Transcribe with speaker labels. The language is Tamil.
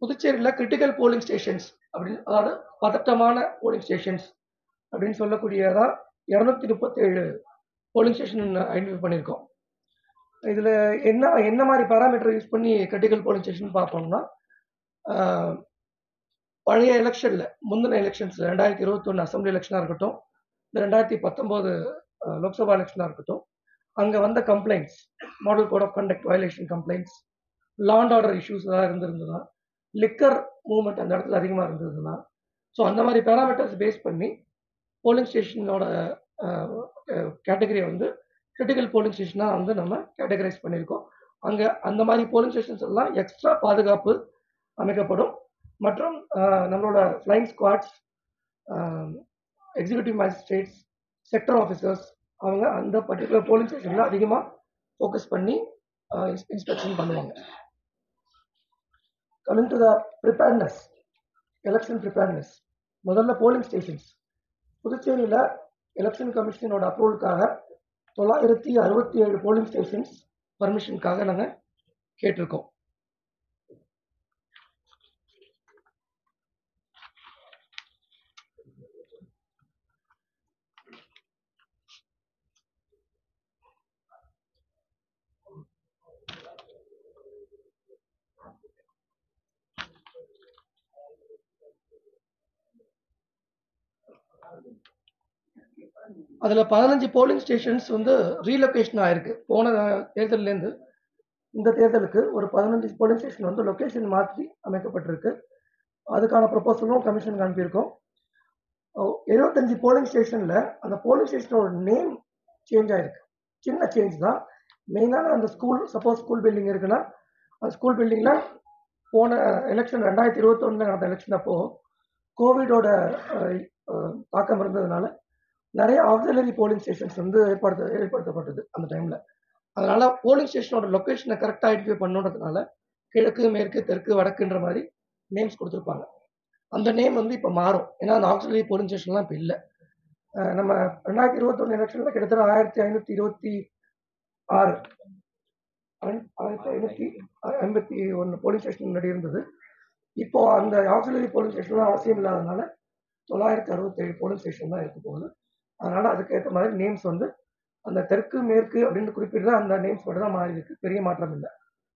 Speaker 1: புதுச்சேரியில் கிரிட்டிக்கல் போலிங் ஸ்டேஷன்ஸ் அப்படின்னு அதாவது பதட்டமான போலிங் ஸ்டேஷன்ஸ் அப்படின்னு சொல்லக்கூடியதா இரநூத்தி முப்பத்தேழு போலிங் ஸ்டேஷன் ஐடென்டிஃபை பண்ணியிருக்கோம் இதில் என்ன என்ன மாதிரி பேராமீட்டர் யூஸ் பண்ணி கிரிட்டிக்கல் போலிங் ஸ்டேஷன் பார்ப்போம்னா ஆஹ், பழைய எலெக்ஷனில் முந்தின எலெக்ஷன்ஸ் ரெண்டாயிரத்தி இருபத்தொன்று அசம்பிளி எலெக்ஷனாக இருக்கட்டும் இந்த ரெண்டாயிரத்தி பத்தொம்போது லோக்சபா எலெக்ஷனாக இருக்கட்டும் அங்கே வந்த complaints model code of conduct violation complaints law and order issues ஏதாவது இருந்திருந்ததுன்னா லிக்கர் மூவ்மெண்ட் அந்த இடத்துல அதிகமாக இருந்ததுன்னா ஸோ அந்த மாதிரி பேராமீட்டர்ஸ் பேஸ் பண்ணி போலிங் ஸ்டேஷனோட கேட்டகரியை வந்து கிரிட்டிக்கல் போலிங் ஸ்டேஷனாக வந்து நம்ம கேட்டகரைஸ் பண்ணியிருக்கோம் அங்கே அந்த மாதிரி போலிங் ஸ்டேஷன்ஸ் எல்லாம் எக்ஸ்ட்ரா பாதுகாப்பு அமைக்கப்படும் மற்றும் அஹ், நம்மளோட flying squads executive magistrates sector officers அவங்க அந்த பர்டிகுலர் போலிங் ஸ்டேஷனில் அதிகமாக ஃபோக்கஸ் பண்ணி இன்ஸ்பெக்ஷன் பண்ணுவாங்க coming to the preparedness election preparedness முதல்ல போலிங் ஸ்டேஷன்ஸ் புதுச்சேரியில் எலெக்ஷன் கமிஷனோட அப்ரூவலுக்காக தொள்ளாயிரத்தி அறுபத்தி ஏழு போலிங் ஸ்டேஷன்ஸ் பர்மிஷனுக்காக நாங்கள் கேட்டிருக்கோம் அதில் பதினஞ்சு போலிங் ஸ்டேஷன்ஸ் வந்து ரீலொகேஷன் ஆயிருக்கு போன தேர்தல்லேருந்து இந்த தேர்தலுக்கு ஒரு பதினஞ்சு போலிங் ஸ்டேஷன் வந்து லொகேஷன் மாற்றி அமைக்கப்பட்டிருக்கு அதுக்கான ப்ரொபோசலும் கமிஷனுக்கு அனுப்பியிருக்கோம் எழுபத்தஞ்சு போலிங் ஸ்டேஷனில் அந்த போலிங் ஸ்டேஷனோட நேம் சேஞ்ச் ஆயிருக்கு சின்ன சேஞ்ச் தான் மெயினான அந்த ஸ்கூல் சப்போஸ் ஸ்கூல் பில்டிங் இருக்குன்னா அந்த ஸ்கூல் பில்டிங்கில் போன எலெக்ஷன் ரெண்டாயிரத்தி இருபத்தொன்னில் நடந்த எலெக்ஷன் அப்போ கோவிடோட அஹ், அஹ், தாக்கம் இருந்ததுனால நிறைய ஆக்சிலரி போலிங் ஸ்டேஷன்ஸ் வந்து ஏற்படுத்த ஏற்படுத்தப்பட்டது அந்த டைமில் அதனால போலிங் ஸ்டேஷனோட லொக்கேஷனை கரெக்டாக ஐடென்டிஃபை பண்ணுன்றதுனால கிழக்கு மேற்கு தெற்கு வடக்குன்ற மாதிரி நேம்ஸ் கொடுத்துருப்பாங்க அந்த நேம் வந்து இப்போ மாறும் ஏன்னா அந்த ஆக்சிலரி போலிங் ஸ்டேஷன்லாம் இப்போ இல்லை நம்ம ரெண்டாயிரத்தி இருபத்தொன்று எலெக்ஷனில் கிட்டத்தட்ட ஆயிரத்தி ஐநூற்றி இருபத்தி ஆறு ஆயிர- ஆயிரத்தி ஐநூற்றி ஐம்பத்தி ஒன்று போலிங் ஸ்டேஷன் முன்னாடி இருந்தது இப்போ அந்த ஆக்சிலரி போலிங் ஸ்டேஷன்லாம் அவசியம் இல்லாதனால தொள்ளாயிரத்தி அறுபத்தேழு போலிங் ஸ்டேஷன் தான் இருக்க போகுது அதனால அதுக்கேற்ற மாதிரி நேம்ஸ் வந்து அந்த தெற்கு மேற்கு அப்படின்னு குறிப்பிடுற அந்த நேம்ஸ் மட்டும் தான் மாறி இருக்கு பெரிய மாற்றம் இல்லை